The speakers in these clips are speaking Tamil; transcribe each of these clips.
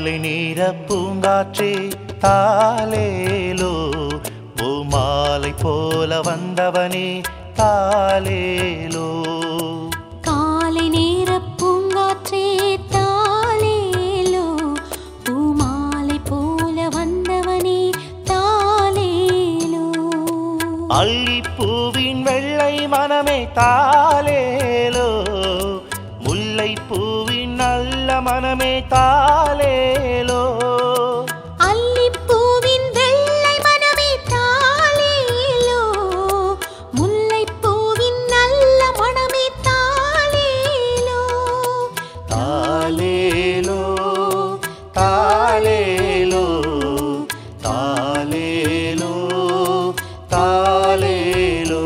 காலை நீர பூங்காற்றே தாலேலோ பூமாலை போல வந்தவனே தாலேலோ காலை நேர பூங்காற்றே தாலேலோ பூமாலை போல வந்தவனே தாலேலோ அள்ளிப்பூவின் வெள்ளை மனமே தாலேலோ முல்லை பூவின் நல்ல மனமே தாலேலோ அல்லிப்பூவின் வெள்ளை மனமே தாலேலோ முல்லைப்பூவின் நல்ல மனமே தாலேலோ தாலேலோ தாலேலோ தாலேலோ தாலேலோ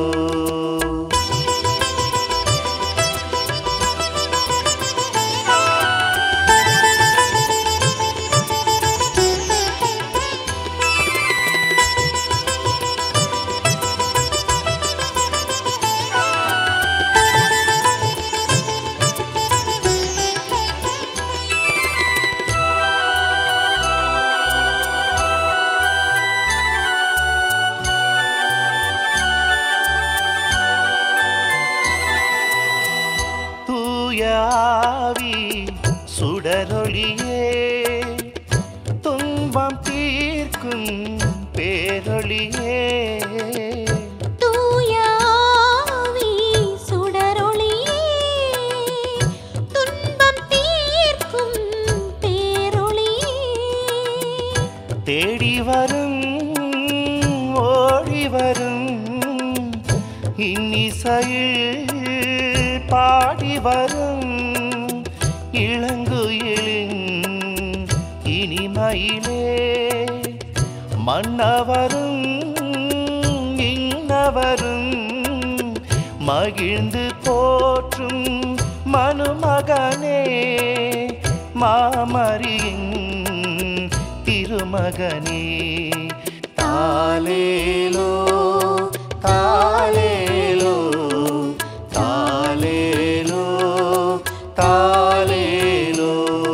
தூயாவி சுடரொளியே துன்பம் தீர்க்கும் பேரொளியே தூயாவி சுடரொளியே துன்பம் தீர்க்கும் பேரொளியே தேடி வரும் ஓடி வரும் இன்னிசையில் பாடி வரும் இளங்குயிலின் இனிமையிலே மன்னவரும் இன்னவரும் மகிழ்ந்து போற்றும் மனுமகனே மாமரியின் திருமகனே தாலேலோ தாலேலோ தாலேலோ தாலேலோ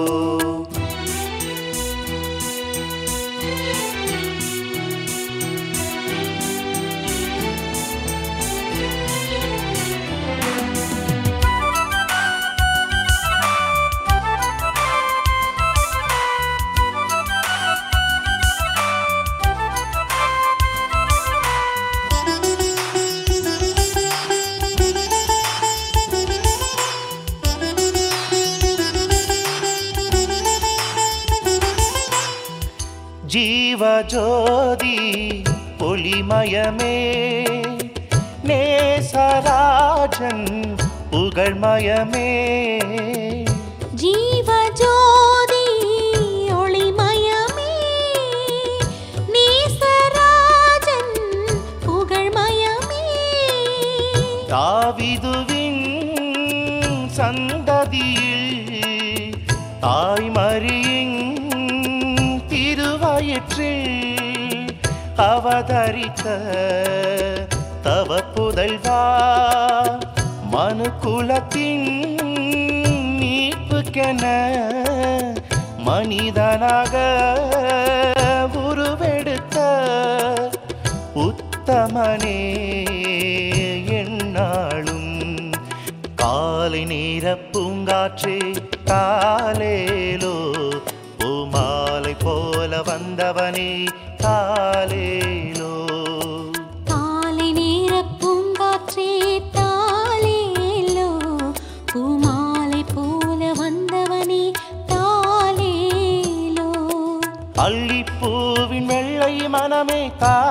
ஜீவஜோதி ஒளிமயமே நேசராஜன் புகழ்மயமே ஜீவஜோதி ஒளிமயமே நேசராஜன் புகழ்மயமே தாவிதுவின் சந்ததியில் தாய்மரியின் திருவயிற்றில் அவதரித்த தவ புதல்வா மனு குலத்தின் மீட்புக்கென மனிதனாக உருவெடுத்த உத்தமனே என்னாலும் காலை நேர பூங்காற்றே காலேலோ பூமாலை போல வந்தவனே காலேலோ காலை நேர பூங்காற்றே தாலேலோ பூமாலை போல வந்தவனே தாலேலோ அள்ளிப்பூவின் வெள்ளை மனமே கா